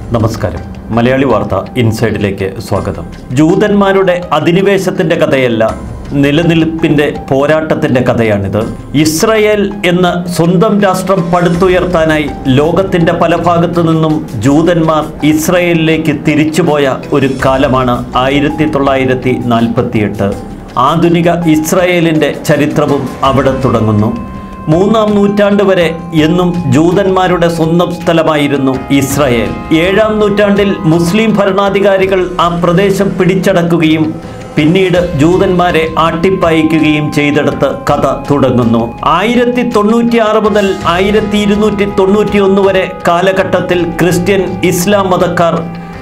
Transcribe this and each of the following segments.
നമസ്കാരം മലയാളി വാർത്ത ഇൻസൈഡിലേക്ക് സ്വാഗതം ജൂതന്മാരുടെ അധിനിവേശത്തിന്റെ കഥയല്ല നിലനിൽപ്പിന്റെ പോരാട്ടത്തിന്റെ കഥയാണിത് ഇസ്രയേൽ എന്ന സ്വന്തം രാഷ്ട്രം പടുത്തുയർത്താനായി ലോകത്തിന്റെ പല ഭാഗത്തു നിന്നും ജൂതന്മാർ ഇസ്രയേലിലേക്ക് തിരിച്ചുപോയ ഒരു കാലമാണ് ആയിരത്തി തൊള്ളായിരത്തി നാൽപ്പത്തിയെട്ട് ആധുനിക ഇസ്രയേലിന്റെ ചരിത്രവും അവിടെ തുടങ്ങുന്നു മൂന്നാം നൂറ്റാണ്ട് വരെ എന്നും ജൂതന്മാരുടെ സ്വന്തം സ്ഥലമായിരുന്നു ഇസ്രായേൽ ഏഴാം നൂറ്റാണ്ടിൽ മുസ്ലിം ഭരണാധികാരികൾ ആ പ്രദേശം പിടിച്ചടക്കുകയും പിന്നീട് ജൂതന്മാരെ ആട്ടിപ്പായിക്കുകയും ചെയ്തെടുത്ത് കഥ തുടങ്ങുന്നു ആയിരത്തി തൊണ്ണൂറ്റി ആറ് മുതൽ ആയിരത്തി ഇരുന്നൂറ്റി തൊണ്ണൂറ്റി ഒന്ന് വരെ കാലഘട്ടത്തിൽ ക്രിസ്ത്യൻ ഇസ്ലാം മതക്കാർ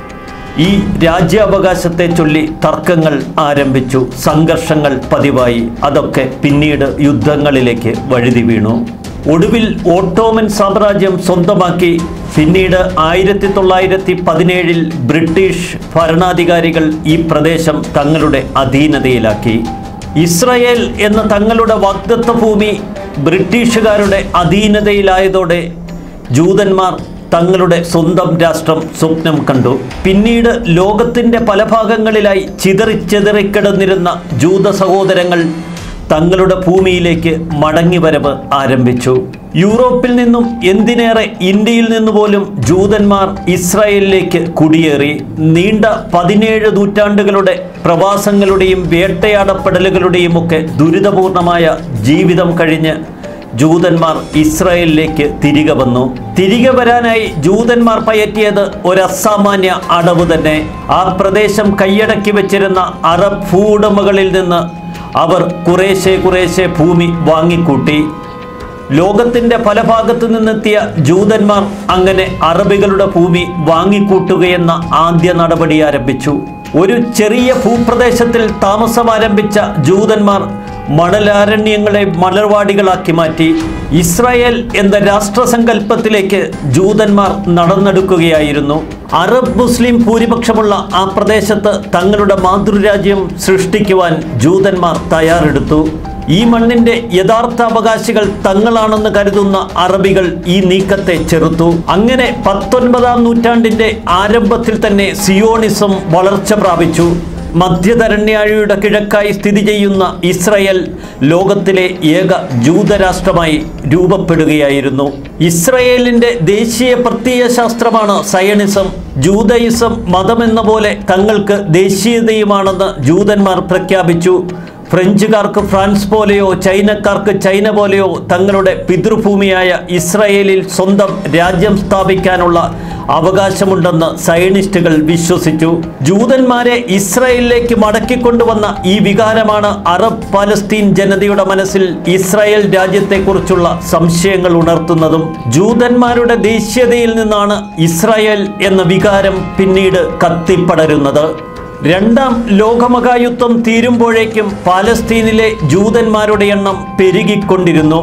ഈ രാജ്യാവകാശത്തെ ചൊല്ലി തർക്കങ്ങൾ ആരംഭിച്ചു സംഘർഷങ്ങൾ പതിവായി അതൊക്കെ പിന്നീട് യുദ്ധങ്ങളിലേക്ക് വഴുതി വീണു ഒടുവിൽ ഓട്ടോമൻ സാമ്രാജ്യം സ്വന്തമാക്കി പിന്നീട് ആയിരത്തി തൊള്ളായിരത്തി പതിനേഴിൽ ബ്രിട്ടീഷ് ഭരണാധികാരികൾ ഈ പ്രദേശം തങ്ങളുടെ അധീനതയിലാക്കി ഇസ്രയേൽ എന്ന തങ്ങളുടെ വാഗ്ദത്ത ഭൂമി ബ്രിട്ടീഷുകാരുടെ അധീനതയിലായതോടെ ജൂതന്മാർ തങ്ങളുടെ സ്വന്തം രാഷ്ട്രം സ്വപ്നം കണ്ടു പിന്നീട് ലോകത്തിന്റെ പല ഭാഗങ്ങളിലായി ചിതറിച്ചെതറിക്കിടന്നിരുന്ന ജൂത സഹോദരങ്ങൾ തങ്ങളുടെ ഭൂമിയിലേക്ക് മടങ്ങിവരവ് ആരംഭിച്ചു യൂറോപ്പിൽ നിന്നും എന്തിനേറെ ഇന്ത്യയിൽ നിന്ന് പോലും ജൂതന്മാർ ഇസ്രായേലിലേക്ക് കുടിയേറി നീണ്ട പതിനേഴ് നൂറ്റാണ്ടുകളുടെ പ്രവാസങ്ങളുടെയും വേട്ടയാടപ്പെടലുകളുടെയും ഒക്കെ ദുരിതപൂർണമായ ജീവിതം കഴിഞ്ഞ് ജൂതന്മാർ ഇസ്രായേലിലേക്ക് തിരികെ വന്നു തിരികെ വരാനായി ജൂതന്മാർ പയറ്റിയത് ഒരു അസാമാന്യ അടവ് തന്നെ ആ പ്രദേശം കൈയടക്കി വെച്ചിരുന്ന അറബ് ഭൂവുടമകളിൽ നിന്ന് അവർ കുറേശ്ശെ കുറേശ്ശെ ഭൂമി വാങ്ങിക്കൂട്ടി ലോകത്തിന്റെ പല ഭാഗത്തു നിന്നെത്തിയ ജൂതന്മാർ അങ്ങനെ അറബികളുടെ ഭൂമി വാങ്ങിക്കൂട്ടുകയെന്ന ആദ്യ നടപടി ആരംഭിച്ചു ഒരു ചെറിയ ഭൂപ്രദേശത്തിൽ താമസം ആരംഭിച്ച ജൂതന്മാർ മണലാരണ്യങ്ങളെ മലർവാടികളാക്കി മാറ്റി ഇസ്രായേൽ എന്ന രാഷ്ട്രസങ്കല്പത്തിലേക്ക് ജൂതന്മാർ നടന്നെടുക്കുകയായിരുന്നു അറബ് മുസ്ലിം ഭൂരിപക്ഷമുള്ള ആ പ്രദേശത്ത് തങ്ങളുടെ മാതൃരാജ്യം സൃഷ്ടിക്കുവാൻ ജൂതന്മാർ തയ്യാറെടുത്തു ഈ മണ്ണിന്റെ യഥാർത്ഥ അവകാശികൾ തങ്ങളാണെന്ന് കരുതുന്ന അറബികൾ ഈ നീക്കത്തെ ചെറുത്തു അങ്ങനെ പത്തൊൻപതാം നൂറ്റാണ്ടിന്റെ ആരംഭത്തിൽ തന്നെ സിയോണിസം വളർച്ച പ്രാപിച്ചു മധ്യധരണ്യാഴിയുടെ കിഴക്കായി സ്ഥിതി ചെയ്യുന്ന ഇസ്രയേൽ ലോകത്തിലെ ഏക ജൂതരാഷ്ട്രമായി രൂപപ്പെടുകയായിരുന്നു ഇസ്രയേലിന്റെ ദേശീയ പ്രത്യയ ശാസ്ത്രമാണ് സയണിസം ജൂതയിസം മതമെന്ന പോലെ തങ്ങൾക്ക് ദേശീയതയുമാണെന്ന് ജൂതന്മാർ പ്രഖ്യാപിച്ചു ഫ്രഞ്ചുകാർക്ക് ഫ്രാൻസ് പോലെയോ ചൈനക്കാർക്ക് ചൈന പോലെയോ തങ്ങളുടെ പിതൃഭൂമിയായ ഇസ്രയേലിൽ സ്വന്തം രാജ്യം സ്ഥാപിക്കാനുള്ള അവകാശമുണ്ടെന്ന് സയനിസ്റ്റുകൾ വിശ്വസിച്ചു ജൂതന്മാരെ ഇസ്രയേലിലേക്ക് മടക്കിക്കൊണ്ടുവന്ന ഈ വികാരമാണ് അറബ് പാലസ്തീൻ ജനതയുടെ മനസ്സിൽ ഇസ്രായേൽ രാജ്യത്തെക്കുറിച്ചുള്ള സംശയങ്ങൾ ഉണർത്തുന്നതും ജൂതന്മാരുടെ ദേശീയതയിൽ നിന്നാണ് ഇസ്രായേൽ എന്ന വികാരം പിന്നീട് കത്തിപ്പടരുന്നത് രണ്ടാം ലോകമഹായുദ്ധം തീരുമ്പോഴേക്കും പാലസ്തീനിലെ ജൂതന്മാരുടെ എണ്ണം പെരുകിക്കൊണ്ടിരുന്നു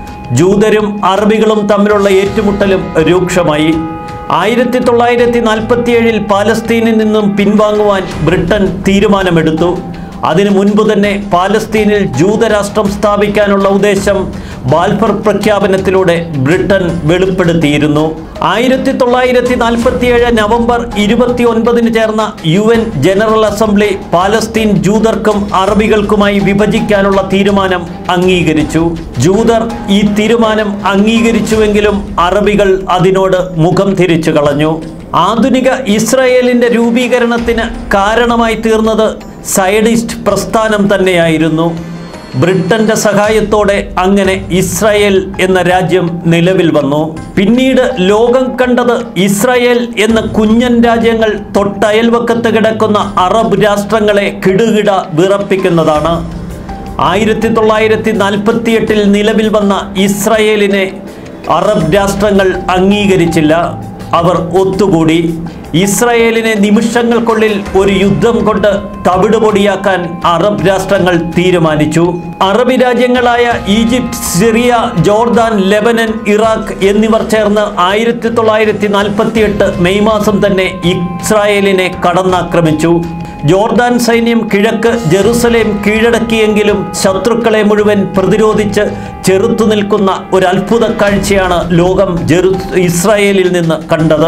ജൂതരും അറബികളും തമ്മിലുള്ള ഏറ്റുമുട്ടലും രൂക്ഷമായി ആയിരത്തി തൊള്ളായിരത്തി നാൽപ്പത്തിയേഴിൽ പാലസ്തീനിൽ നിന്നും പിൻവാങ്ങുവാൻ ബ്രിട്ടൻ തീരുമാനമെടുത്തു അതിനു മുൻപ് തന്നെ പാലസ്തീനിൽ ജൂതരാഷ്ട്രം സ്ഥാപിക്കാനുള്ള ഉദ്ദേശം ബാൽഫർ പ്രഖ്യാപനത്തിലൂടെ ബ്രിട്ടൻ വെളിപ്പെടുത്തിയിരുന്നു ആയിരത്തി തൊള്ളായിരത്തി നാൽപ്പത്തിയേഴ് നവംബർ ഇരുപത്തി ഒൻപതിന് ചേർന്ന U N general assembly Palestine ജൂതർക്കും അറബികൾക്കുമായി വിഭജിക്കാനുള്ള തീരുമാനം അംഗീകരിച്ചു ജൂതർ ഈ തീരുമാനം അംഗീകരിച്ചുവെങ്കിലും അറബികൾ അതിനോട് മുഖം തിരിച്ചു കളഞ്ഞു ആധുനിക ഇസ്രായേലിന്റെ രൂപീകരണത്തിന് കാരണമായി തീർന്നത് സയഡിസ്റ്റ് പ്രസ്ഥാനം തന്നെയായിരുന്നു ബ്രിട്ടന്റെ സഹായത്തോടെ അങ്ങനെ ഇസ്രായേൽ എന്ന രാജ്യം നിലവിൽ വന്നു പിന്നീട് ലോകം കണ്ടത് ഇസ്രായേൽ എന്ന കുഞ്ഞൻ രാജ്യങ്ങൾ തൊട്ടയൽവക്കത്ത് കിടക്കുന്ന അറബ് രാഷ്ട്രങ്ങളെ കിടുകിട വിറപ്പിക്കുന്നതാണ് ആയിരത്തി തൊള്ളായിരത്തി നാൽപ്പത്തിയെട്ടിൽ നിലവിൽ വന്ന ഇസ്രായേലിനെ അറബ് രാഷ്ട്രങ്ങൾ അംഗീകരിച്ചില്ല അവർ ഒത്തുകൂടി ഇസ്രായേലിനെ നിമിഷങ്ങൾക്കുള്ളിൽ ഒരു യുദ്ധം കൊണ്ട് തവിടുപൊടിയാക്കാൻ അറബ് രാഷ്ട്രങ്ങൾ തീരുമാനിച്ചു അറബി രാജ്യങ്ങളായ Egypt Syria Jordan Lebanon Iraq എന്നിവർ ചേർന്ന് ആയിരത്തി തൊള്ളായിരത്തി നാൽപ്പത്തിയെട്ട് മെയ് മാസം തന്നെ ഇസ്രായേലിനെ കടന്നാക്രമിച്ചു ജോർദാൻ സൈന്യം കിഴക്ക് ജെറുസലേം കീഴടക്കിയെങ്കിലും ശത്രുക്കളെ മുഴുവൻ പ്രതിരോധിച്ച് ചെറുത്തു നിൽക്കുന്ന ഒരു അത്ഭുത കാഴ്ചയാണ് ലോകം ജെറു ഇസ്രായേലിൽ നിന്ന് കണ്ടത്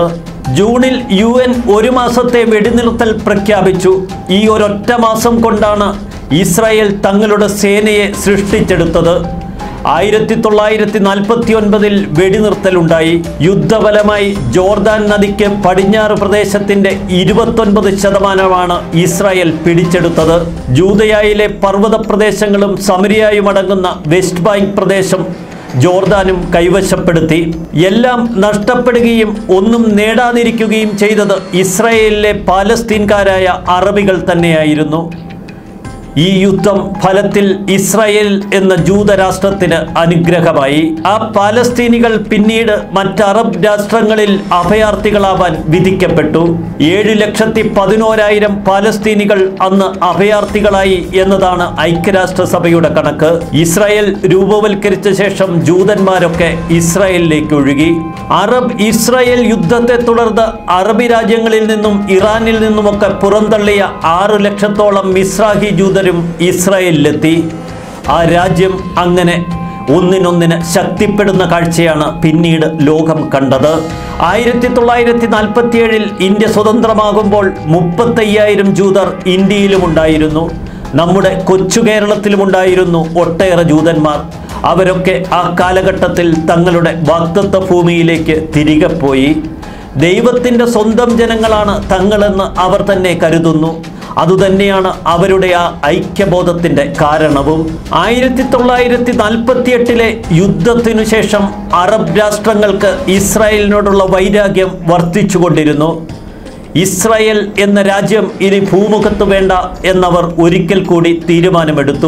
ജൂണിൽ യു എൻ ഒരു മാസത്തെ വെടിനിർത്തൽ പ്രഖ്യാപിച്ചു ഈ ഒരൊറ്റ മാസം കൊണ്ടാണ് ഇസ്രായേൽ തങ്ങളുടെ സേനയെ സൃഷ്ടിച്ചെടുത്തത് ആയിരത്തി തൊള്ളായിരത്തി നാൽപ്പത്തി ഒൻപതിൽ വെടിനിർത്തലുണ്ടായി യുദ്ധഫലമായി ജോർദാൻ നദിക്ക് പടിഞ്ഞാറ് പ്രദേശത്തിന്റെ ഇരുപത്തൊൻപത് ശതമാനമാണ് ഇസ്രായേൽ പിടിച്ചെടുത്തത് ജൂതയായിലെ പർവ്വത പ്രദേശങ്ങളും സമരിയായും അടങ്ങുന്ന വെസ്റ്റ് ബാങ്ക് പ്രദേശം ജോർദാനും കൈവശപ്പെടുത്തി എല്ലാം നഷ്ടപ്പെടുകയും ഒന്നും നേടാതിരിക്കുകയും ചെയ്തത് ഇസ്രായേലിലെ പാലസ്തീൻകാരായ അറബികൾ തന്നെയായിരുന്നു ഈ യുദ്ധം ഫലത്തിൽ ഇസ്രായേൽ എന്ന ജൂതരാഷ്ട്രത്തിന് അനുഗ്രഹമായി ആ പാലസ്തീനികൾ പിന്നീട് മറ്റ് അറബ് രാഷ്ട്രങ്ങളിൽ അഭയാർത്ഥികളാവാൻ വിധിക്കപ്പെട്ടു ഏഴ് ലക്ഷത്തി പതിനോരായിരം പാലസ്തീനികൾ അന്ന് അഭയാർത്ഥികളായി എന്നതാണ് ഐക്യരാഷ്ട്രസഭയുടെ കണക്ക് ഇസ്രായേൽ രൂപവൽക്കരിച്ച ശേഷം ജൂതന്മാരൊക്കെ ഇസ്രായേലിലേക്ക് ഒഴുകി അറബ് ഇസ്രായേൽ യുദ്ധത്തെ തുടർന്ന് അറബി രാജ്യങ്ങളിൽ നിന്നും ഇറാനിൽ നിന്നുമൊക്കെ പുറന്തള്ളിയ ആറ് ലക്ഷത്തോളം മിസ്രാഹി ജൂതരും ഇസ്രായേലിലെത്തി ആ രാജ്യം അങ്ങനെ ഒന്നിനൊന്നിന് ശക്തിപ്പെടുന്ന കാഴ്ചയാണ് പിന്നീട് ലോകം കണ്ടത് ആയിരത്തി തൊള്ളായിരത്തി നാൽപ്പത്തിയേഴിൽ ഇന്ത്യ സ്വതന്ത്രമാകുമ്പോൾ മുപ്പത്തയ്യായിരം ജൂതർ ഇന്ത്യയിലുമുണ്ടായിരുന്നു നമ്മുടെ കൊച്ചു കേരളത്തിലുമുണ്ടായിരുന്നു ഒട്ടേറെ ജൂതന്മാർ അവരൊക്കെ ആ കാലഘട്ടത്തിൽ തങ്ങളുടെ വാക്തത്വ ഭൂമിയിലേക്ക് തിരികെ പോയി ദൈവത്തിൻ്റെ സ്വന്തം ജനങ്ങളാണ് തങ്ങളെന്ന് അവർ തന്നെ കരുതുന്നു അതുതന്നെയാണ് അവരുടെ ആ ഐക്യബോധത്തിൻ്റെ കാരണവും ആയിരത്തി തൊള്ളായിരത്തി നാൽപ്പത്തി എട്ടിലെ യുദ്ധത്തിനു ശേഷം അറബ് രാഷ്ട്രങ്ങൾക്ക് ഇസ്രായേലിനോടുള്ള വൈരാഗ്യം വർദ്ധിച്ചുകൊണ്ടിരുന്നു ഇസ്രായേൽ എന്ന രാജ്യം ഇനി ഭൂമുഖത്ത് വേണ്ട എന്നവർ ഒരിക്കൽ കൂടി തീരുമാനമെടുത്തു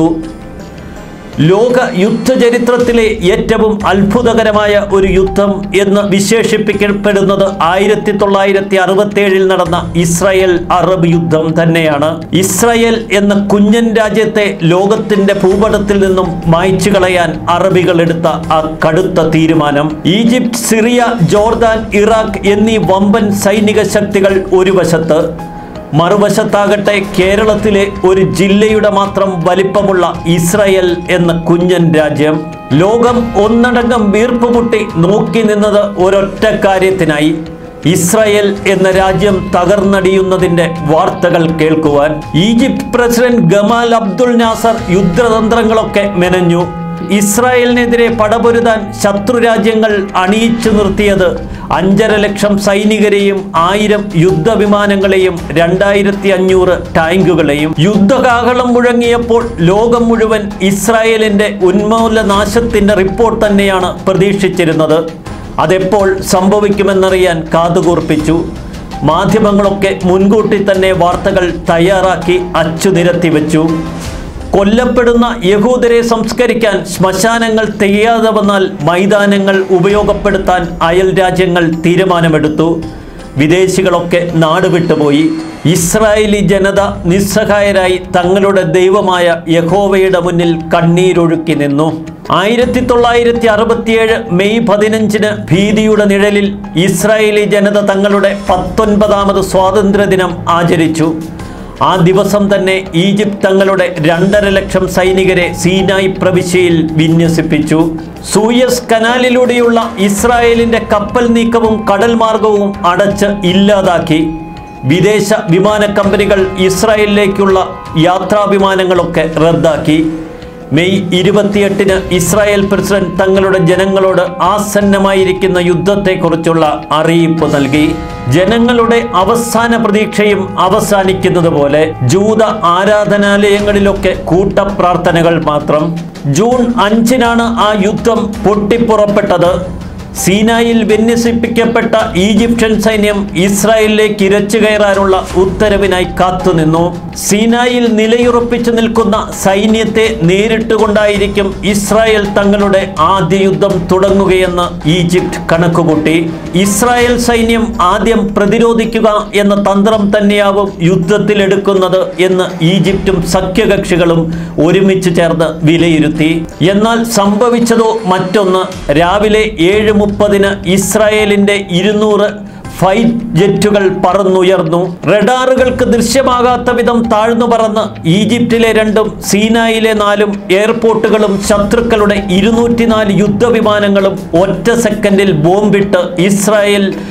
ലോക യുദ്ധചരിത്രത്തിലെ ഏറ്റവും അത്ഭുതകരമായ ഒരു യുദ്ധം എന്ന് വിശേഷിപ്പിക്കപ്പെടുന്നത് ആയിരത്തി തൊള്ളായിരത്തി അറുപത്തേഴിൽ നടന്ന ഇസ്രായേൽ അറബ് യുദ്ധം തന്നെയാണ് ഇസ്രായേൽ എന്ന കുഞ്ഞൻ രാജ്യത്തെ ലോകത്തിന്റെ ഭൂപടത്തിൽ നിന്നും മായ്ച്ചു കളയാൻ അറബികൾ എടുത്ത ആ കടുത്ത തീരുമാനം ഈജിപ്ത് സിറിയ ജോർദാൻ ഇറാഖ് എന്നീ വമ്പൻ സൈനിക ശക്തികൾ ഒരു വശത്ത് മറുവശത്താകട്ടെ കേരളത്തിലെ ഒരു ജില്ലയുടെ മാത്രം വലിപ്പമുള്ള ഇസ്രായേൽ എന്ന കുഞ്ഞൻ രാജ്യം ലോകം ഒന്നടങ്കം വീർപ്പുമുട്ടി നോക്കി നിന്നത് ഒരൊറ്റ കാര്യത്തിനായി ഇസ്രായേൽ എന്ന രാജ്യം തകർന്നടിയുന്നതിന്റെ വാർത്തകൾ കേൾക്കുവാൻ Egypt president Gamal Abdul Nasser യുദ്ധതന്ത്രങ്ങളൊക്കെ മെനഞ്ഞു ഇസ്രായേലിനെതിരെ പടപൊരുതാൻ ശത്രു രാജ്യങ്ങൾ അണിയിച്ചു നിർത്തിയത് അഞ്ചര ലക്ഷം സൈനികരെയും ആയിരം യുദ്ധവിമാനങ്ങളെയും രണ്ടായിരത്തി അഞ്ഞൂറ് ടാങ്കുകളെയും യുദ്ധകാഹളം മുഴങ്ങിയപ്പോൾ ലോകം മുഴുവൻ ഇസ്രായേലിന്റെ ഉന്മൂലനാശത്തിന്റെ റിപ്പോർട്ട് തന്നെയാണ് പ്രതീക്ഷിച്ചിരുന്നത് അതെപ്പോൾ സംഭവിക്കുമെന്നറിയാൻ കാതുകൂർപ്പിച്ചു മാധ്യമങ്ങളൊക്കെ മുൻകൂട്ടി തന്നെ വാർത്തകൾ തയ്യാറാക്കി അച്ചുനിരത്തി വെച്ചു കൊല്ലപ്പെടുന്ന യഹൂദരെ സംസ്കരിക്കാൻ ശ്മശാനങ്ങൾ തികയാതെ വന്നാൽ മൈതാനങ്ങൾ ഉപയോഗപ്പെടുത്താൻ അയൽ രാജ്യങ്ങൾ തീരുമാനമെടുത്തു വിദേശികളൊക്കെ നാട് വിട്ടുപോയി ഇസ്രായേലി ജനത നിസ്സഹായരായി തങ്ങളുടെ ദൈവമായ യഹോവയുടെ മുന്നിൽ കണ്ണീരൊഴുക്കി നിന്നു ആയിരത്തി തൊള്ളായിരത്തി അറുപത്തിയേഴ് മെയ് പതിനഞ്ചിന് ഭീതിയുടെ നിഴലിൽ ഇസ്രായേലി ജനത തങ്ങളുടെ പത്തൊൻപതാമത് സ്വാതന്ത്ര്യദിനം ആചരിച്ചു ആ ദിവസം തന്നെ ഈജിപ്ത് തങ്ങളുടെ രണ്ടര ലക്ഷം സൈനികരെ സീനായ് പ്രവിശ്യയിൽ വിന്യസിപ്പിച്ചു സൂയസ് കനാലിലൂടെയുള്ള ഇസ്രായേലിന്റെ കപ്പൽ നീക്കവും കടൽ മാർഗവും അടച്ച് ഇല്ലാതാക്കി വിദേശ വിമാന കമ്പനികൾ ഇസ്രായേലിലേക്കുള്ള യാത്രാവിമാനങ്ങളൊക്കെ റദ്ദാക്കി മെയ് ഇരുപത്തിയെട്ടിന് ഇസ്രായേൽ പ്രസിഡന്റ് തങ്ങളുടെ ജനങ്ങളോട് ആസന്നമായിരിക്കുന്ന യുദ്ധത്തെക്കുറിച്ചുള്ള അറിയിപ്പ് നൽകി ജനങ്ങളുടെ അവസാന പ്രതീക്ഷയും അവസാനിക്കുന്നത് പോലെ ജൂത ആരാധനാലയങ്ങളിലൊക്കെ കൂട്ടപ്രാർത്ഥനകൾ മാത്രം ജൂൺ അഞ്ചിനാണ് ആ യുദ്ധം പൊട്ടിപ്പുറപ്പെട്ടത് സീനായിൽ വിന്യസിപ്പിക്കപ്പെട്ട ഈജിപ്ഷ്യൻ സൈന്യം ഇസ്രായേലിലേക്ക് ഇരച്ചു കയറാനുള്ള ഉത്തരവിനായി കാത്തുനിന്നു സീനായിൽ നിലയുറപ്പിച്ചു നിൽക്കുന്ന സൈന്യത്തെ നേരിട്ടുകൊണ്ടായിരിക്കും ഇസ്രായേൽ തങ്ങളുടെ ആദ്യ യുദ്ധം തുടങ്ങുകയെന്ന് ഈജിപ്ത് കണക്കുകൂട്ടി ഇസ്രായേൽ സൈന്യം ആദ്യം പ്രതിരോധിക്കുക എന്ന തന്ത്രം തന്നെയാവും യുദ്ധത്തിലെടുക്കുന്നത് എന്ന് ഈജിപ്തും സഖ്യകക്ഷികളും ഒരുമിച്ച് ചേർന്ന് വിലയിരുത്തി എന്നാൽ സംഭവിച്ചതോ മറ്റൊന്ന് രാവിലെ ഏഴ് മുപ്പതിന് ഇസ്രായേലിന്റെ ഇരുന്നൂറ് ഫൈറ്റ് ജെറ്റുകൾ പറന്നുയർന്നു റഡാറുകൾക്ക് ദൃശ്യമാകാത്ത വിധം താഴ്ന്നു പറന്ന് ഈജിപ്തിലെ രണ്ടും സീനായിലെ നാലും എയർപോർട്ടുകളും ശത്രുക്കളുടെ ഇരുന്നൂറ്റിനാല് യുദ്ധവിമാനങ്ങളും ഒറ്റ സെക്കൻഡിൽ ബോംബിട്ട് ഇസ്രായേൽ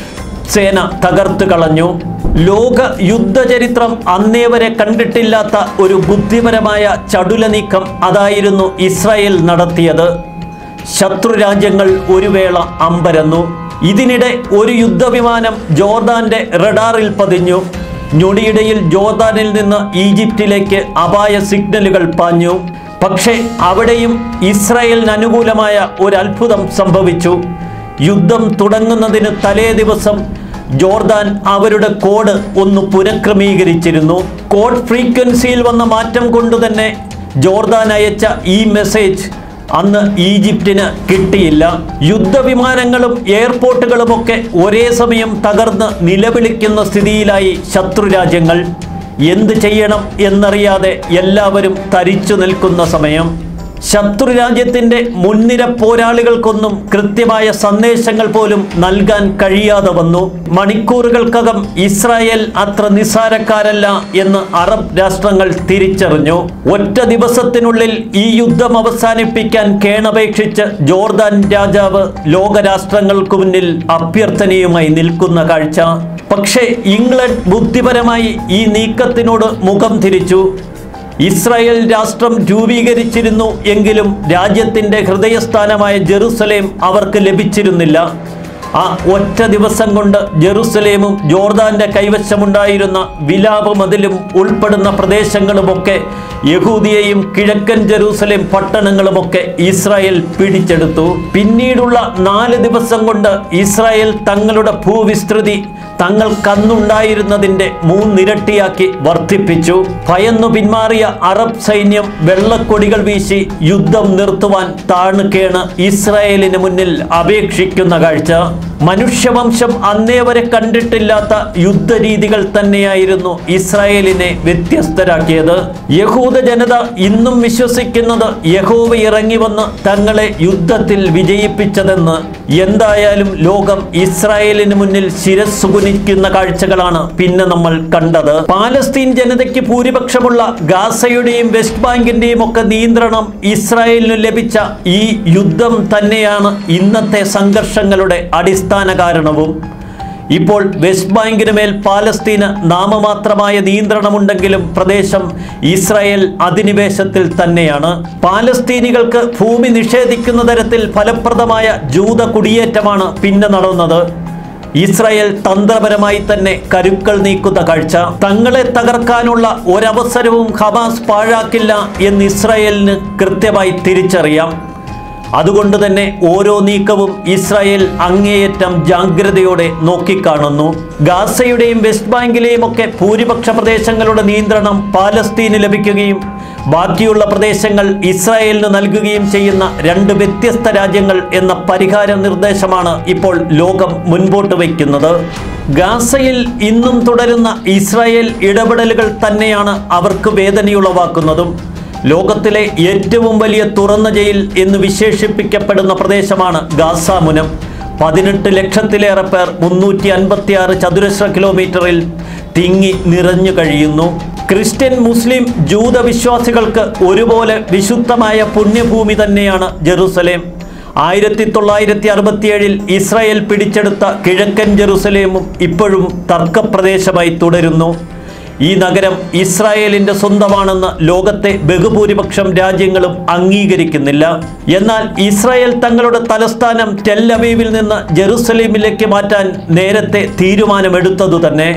സേന തകർത്ത് കളഞ്ഞു ലോക യുദ്ധചരിത്രം അന്നേ വരെ കണ്ടിട്ടില്ലാത്ത ഒരു ബുദ്ധിപരമായ ചടുല നീക്കം അതായിരുന്നു ഇസ്രായേൽ നടത്തിയത് ശത്രു രാജ്യങ്ങൾ ഒരു വേള അമ്പരന്നു ഇതിനിടെ ഒരു യുദ്ധവിമാനം ജോർദാന്റെ റഡാറിൽ പതിഞ്ഞു ഞൊടിയിടയിൽ ജോർദാനിൽ നിന്ന് ഈജിപ്തിലേക്ക് അപായ സിഗ്നലുകൾ പാഞ്ഞു പക്ഷേ അവിടെയും ഇസ്രായേലിന് അനുകൂലമായ ഒരു അത്ഭുതം സംഭവിച്ചു യുദ്ധം തുടങ്ങുന്നതിന് തലേ ദിവസം ജോർദാൻ അവരുടെ കോഡ് ഒന്ന് പുനഃക്രമീകരിച്ചിരുന്നു കോഡ് ഫ്രീക്വൻസിയിൽ വന്ന മാറ്റം കൊണ്ട് തന്നെ ജോർദാൻ അയച്ച ഈ മെസ്സേജ് അന്ന് ഈജിപ്തിന് കിട്ടിയില്ല യുദ്ധവിമാനങ്ങളും എയർപോർട്ടുകളുമൊക്കെ ഒരേ സമയം തകർന്ന് നിലവിളിക്കുന്ന സ്ഥിതിയിലായി ശത്രു രാജ്യങ്ങൾ എന്ത് ചെയ്യണം എന്നറിയാതെ എല്ലാവരും തരിച്ചു നിൽക്കുന്ന സമയം ശത്രു രാജ്യത്തിൻ്റെ മുൻനിര പോരാളികൾക്കൊന്നും കൃത്യമായ സന്ദേശങ്ങൾ പോലും നൽകാൻ കഴിയാതെ വന്നു മണിക്കൂറുകൾക്കകം ഇസ്രായേൽ അത്ര നിസ്സാരക്കാരല്ല എന്ന് അറബ് രാഷ്ട്രങ്ങൾ തിരിച്ചറിഞ്ഞു ഒറ്റ ദിവസത്തിനുള്ളിൽ ഈ യുദ്ധം അവസാനിപ്പിക്കാൻ കേണപേക്ഷിച്ച് ജോർദാൻ രാജാവ് ലോകരാഷ്ട്രങ്ങൾക്ക് മുന്നിൽ അഭ്യർത്ഥനയുമായി നിൽക്കുന്ന കാഴ്ച പക്ഷേ ഇംഗ്ലണ്ട് ബുദ്ധിപരമായി ഈ നീക്കത്തിനോട് മുഖം തിരിച്ചു ഇസ്രായേൽ രാഷ്ട്രം രൂപീകരിച്ചിരുന്നു എങ്കിലും രാജ്യത്തിൻ്റെ ഹൃദയസ്ഥാനമായ ജെറുസലേം അവർക്ക് ലഭിച്ചിരുന്നില്ല ആ ഒറ്റ ദിവസം കൊണ്ട് ജെറുസലേമും ജോർദാന്റെ കൈവശമുണ്ടായിരുന്ന വിലാപ മതിലും ഉൾപ്പെടുന്ന പ്രദേശങ്ങളുമൊക്കെ യഹൂദിയെയും കിഴക്കൻ ജെറൂസലേം പട്ടണങ്ങളുമൊക്കെ ഇസ്രായേൽ പിടിച്ചെടുത്തു പിന്നീടുള്ള നാല് ദിവസം കൊണ്ട് ഇസ്രായേൽ തങ്ങളുടെ ഭൂവിസ്തൃതി തങ്ങൾക്കന്നുണ്ടായിരുന്നതിൻ്റെ മൂന്നിരട്ടിയാക്കി വർദ്ധിപ്പിച്ചു ഭയന്നു പിന്മാറിയ അറബ് സൈന്യം വെള്ളക്കൊടികൾ വീശി യുദ്ധം നിർത്തുവാൻ താണുകേണ് ഇസ്രായേലിന് മുന്നിൽ അപേക്ഷിക്കുന്ന കാഴ്ച മനുഷ്യവംശം അന്നേ വരെ കണ്ടിട്ടില്ലാത്ത യുദ്ധരീതികൾ തന്നെയായിരുന്നു ഇസ്രായേലിനെ വ്യത്യസ്തരാക്കിയത് യഹൂദ ജനത ഇന്നും വിശ്വസിക്കുന്നത് യഹോവ ഇറങ്ങി വന്ന് തങ്ങളെ യുദ്ധത്തിൽ വിജയിപ്പിച്ചതെന്ന് എന്തായാലും ലോകം ഇസ്രായേലിന് മുന്നിൽ ശിരസ് കുനിക്കുന്ന കാഴ്ചകളാണ് പിന്നെ നമ്മൾ കണ്ടത് പാലസ്തീൻ ജനതയ്ക്ക് ഭൂരിപക്ഷമുള്ള ഗാസയുടെയും വെസ്റ്റ് ബാങ്കിന്റെയും ഒക്കെ നിയന്ത്രണം ഇസ്രായേലിന് ലഭിച്ച ഈ യുദ്ധം തന്നെയാണ് ഇന്നത്തെ സംഘർഷങ്ങളുടെ അടിസ്ഥാന കാരണവും ഇപ്പോൾ വെസ്റ്റ് ബാങ്കിന് മേൽ പാലസ്തീന് നാമമാത്രമായ നിയന്ത്രണമുണ്ടെങ്കിലും പ്രദേശം ഇസ്രായേൽ അധിനിവേശത്തിൽ തന്നെയാണ് പാലസ്തീനികൾക്ക് ഭൂമി നിഷേധിക്കുന്ന തരത്തിൽ ഫലപ്രദമായ ജൂത കുടിയേറ്റമാണ് പിന്നെ നടന്നത് ഇസ്രായേൽ തന്ത്രപരമായി തന്നെ കരുക്കൾ നീക്കുന്ന കാഴ്ച തങ്ങളെ തകർക്കാനുള്ള ഒരവസരവും ഹമാസ് പാഴാക്കില്ല എന്ന് ഇസ്രായേലിന് കൃത്യമായി തിരിച്ചറിയാം അതുകൊണ്ട് തന്നെ ഓരോ നീക്കവും ഇസ്രായേൽ അങ്ങേയറ്റം ജാഗ്രതയോടെ നോക്കിക്കാണുന്നു ഗാസയുടെയും വെസ്റ്റ് ബാങ്കിലെയും ഒക്കെ ഭൂരിപക്ഷ പ്രദേശങ്ങളുടെ നിയന്ത്രണം പാലസ്തീന് ലഭിക്കുകയും ബാക്കിയുള്ള പ്രദേശങ്ങൾ ഇസ്രായേലിന് നൽകുകയും ചെയ്യുന്ന രണ്ട് വ്യത്യസ്ത രാജ്യങ്ങൾ എന്ന പരിഹാര നിർദ്ദേശമാണ് ഇപ്പോൾ ലോകം മുൻപോട്ട് വയ്ക്കുന്നത് ഗാസയിൽ ഇന്നും തുടരുന്ന ഇസ്രായേൽ ഇടപെടലുകൾ തന്നെയാണ് അവർക്ക് വേദനയുളവാക്കുന്നതും ലോകത്തിലെ ഏറ്റവും വലിയ തുറന്ന ജയിൽ എന്ന് വിശേഷിപ്പിക്കപ്പെടുന്ന പ്രദേശമാണ് ഗാസ മുനം പതിനെട്ട് ലക്ഷത്തിലേറെ പേർ മുന്നൂറ്റി അൻപത്തി ആറ് ചതുരശ്ര കിലോമീറ്ററിൽ തിങ്ങി നിറഞ്ഞു കഴിയുന്നു ക്രിസ്ത്യൻ മുസ്ലിം ജൂത വിശ്വാസികൾക്ക് ഒരുപോലെ വിശുദ്ധമായ പുണ്യഭൂമി തന്നെയാണ് ജെറുസലേം ആയിരത്തി തൊള്ളായിരത്തി അറുപത്തിയേഴിൽ ഇസ്രായേൽ പിടിച്ചെടുത്ത കിഴക്കൻ ജെറുസലേമും ഇപ്പോഴും തർക്കപ്രദേശമായി തുടരുന്നു ഈ നഗരം ഇസ്രായേലിന്റെ സ്വന്തമാണെന്ന് ലോകത്തെ ബഹുഭൂരിപക്ഷം രാജ്യങ്ങളും അംഗീകരിക്കുന്നില്ല എന്നാൽ ഇസ്രായേൽ തങ്ങളുടെ തലസ്ഥാനം ടെല്ലവീവിൽ നിന്ന് ജെറുസലേമിലേക്ക് മാറ്റാൻ നേരത്തെ തീരുമാനമെടുത്തതു തന്നെ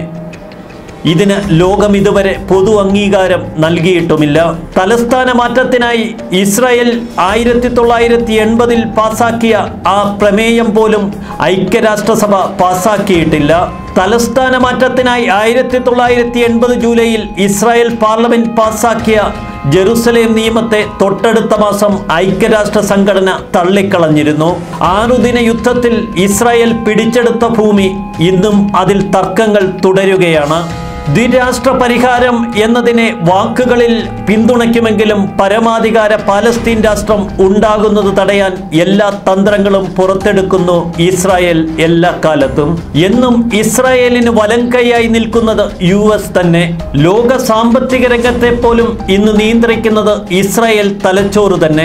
ഇതിന് ലോകം ഇതുവരെ പൊതു അംഗീകാരം നൽകിയിട്ടുമില്ല തലസ്ഥാന മാറ്റത്തിനായി ഇസ്രായേൽ ആയിരത്തി തൊള്ളായിരത്തി എൺപതിൽ പാസാക്കിയ ആ പ്രമേയം പോലും ഐക്യരാഷ്ട്രസഭ പാസാക്കിയിട്ടില്ല തലസ്ഥാന മാറ്റത്തിനായി ആയിരത്തി തൊള്ളായിരത്തി എൺപത് ജൂലൈയിൽ ഇസ്രായേൽ പാർലമെന്റ് പാസാക്കിയ ജെറുസലേം നിയമത്തെ തൊട്ടടുത്ത മാസം ഐക്യരാഷ്ട്ര സംഘടന തള്ളിക്കളഞ്ഞിരുന്നു ആറുദിന യുദ്ധത്തിൽ ഇസ്രായേൽ പിടിച്ചെടുത്ത ഭൂമി ഇന്നും അതിൽ തർക്കങ്ങൾ തുടരുകയാണ് ദ്വിരാഷ്ട്ര പരിഹാരം എന്നതിനെ വാക്കുകളിൽ പിന്തുണയ്ക്കുമെങ്കിലും പരമാധികാര പാലസ്തീൻ രാഷ്ട്രം ഉണ്ടാകുന്നത് തടയാൻ എല്ലാ തന്ത്രങ്ങളും പുറത്തെടുക്കുന്നു ഇസ്രായേൽ എല്ലാ കാലത്തും എന്നും ഇസ്രായേലിന് വലങ്കൈയായി നിൽക്കുന്നത് യു എസ് തന്നെ ലോക സാമ്പത്തിക രംഗത്തെ പോലും ഇന്ന് നിയന്ത്രിക്കുന്നത് ഇസ്രായേൽ തലച്ചോറ് തന്നെ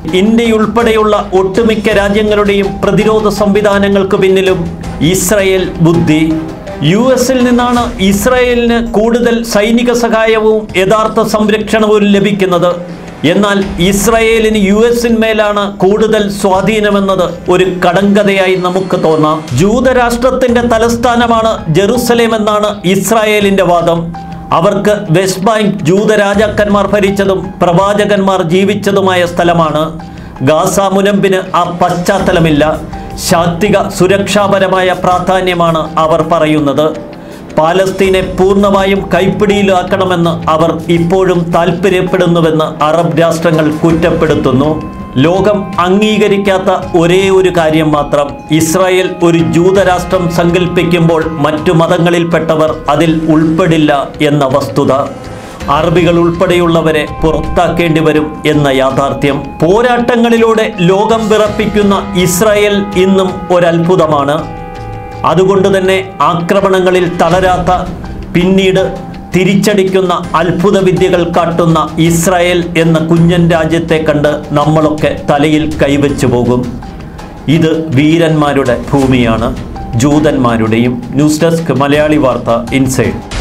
ഇന്ത്യയുൾപ്പെടെയുള്ള ഒട്ടുമിക്ക രാജ്യങ്ങളുടെയും പ്രതിരോധ സംവിധാനങ്ങൾക്ക് പിന്നിലും ഇസ്രയേൽ ബുദ്ധി യു എസിൽ നിന്നാണ് ഇസ്രയേലിന് കൂടുതൽ സൈനിക സഹായവും യഥാർത്ഥ സംരക്ഷണവും ലഭിക്കുന്നത് എന്നാൽ ഇസ്രയേലിന് യു എസിന്മേലാണ് കൂടുതൽ സ്വാധീനമെന്നത് ഒരു കടങ്കഥയായി നമുക്ക് തോന്നാം ജൂതരാഷ്ട്രത്തിന്റെ തലസ്ഥാനമാണ് ജെറുസലേം എന്നാണ് ഇസ്രായേലിന്റെ വാദം അവർക്ക് വെസ്റ്റ് ബാങ്ക് ജൂതരാജാക്കന്മാർ ഭരിച്ചതും പ്രവാചകന്മാർ ജീവിച്ചതുമായ സ്ഥലമാണ് ഗാസ മുനമ്പിന് ആ പശ്ചാത്തലമില്ല ശാക്തിക സുരക്ഷാപരമായ പ്രാധാന്യമാണ് അവർ പറയുന്നത് പാലസ്തീനെ പൂർണ്ണമായും കൈപ്പിടിയിലാക്കണമെന്ന് അവർ ഇപ്പോഴും താൽപ്പര്യപ്പെടുന്നുവെന്ന് അറബ് രാഷ്ട്രങ്ങൾ കുറ്റപ്പെടുത്തുന്നു ലോകം അംഗീകരിക്കാത്ത ഒരേ ഒരു കാര്യം മാത്രം ഇസ്രായേൽ ഒരു ജൂതരാഷ്ട്രം സങ്കല്പിക്കുമ്പോൾ മറ്റു മതങ്ങളിൽപ്പെട്ടവർ അതിൽ ഉൾപ്പെടില്ല എന്ന വസ്തുത അറബികൾ ഉൾപ്പെടെയുള്ളവരെ പുറത്താക്കേണ്ടി വരും എന്ന യാഥാർത്ഥ്യം പോരാട്ടങ്ങളിലൂടെ ലോകം വിറപ്പിക്കുന്ന ഇസ്രായേൽ ഇന്നും ഒരത്ഭുതമാണ് അതുകൊണ്ട് തന്നെ ആക്രമണങ്ങളിൽ തളരാത്ത പിന്നീട് തിരിച്ചടിക്കുന്ന അത്ഭുത വിദ്യകൾ കാട്ടുന്ന ഇസ്രായേൽ എന്ന കുഞ്ഞൻ രാജ്യത്തെ കണ്ട് നമ്മളൊക്കെ തലയിൽ കൈവച്ചു പോകും ഇത് വീരന്മാരുടെ ഭൂമിയാണ് ജൂതന്മാരുടെയും ന്യൂസ് ഡെസ്ക് മലയാളി വാർത്ത ഇൻസൈഡ്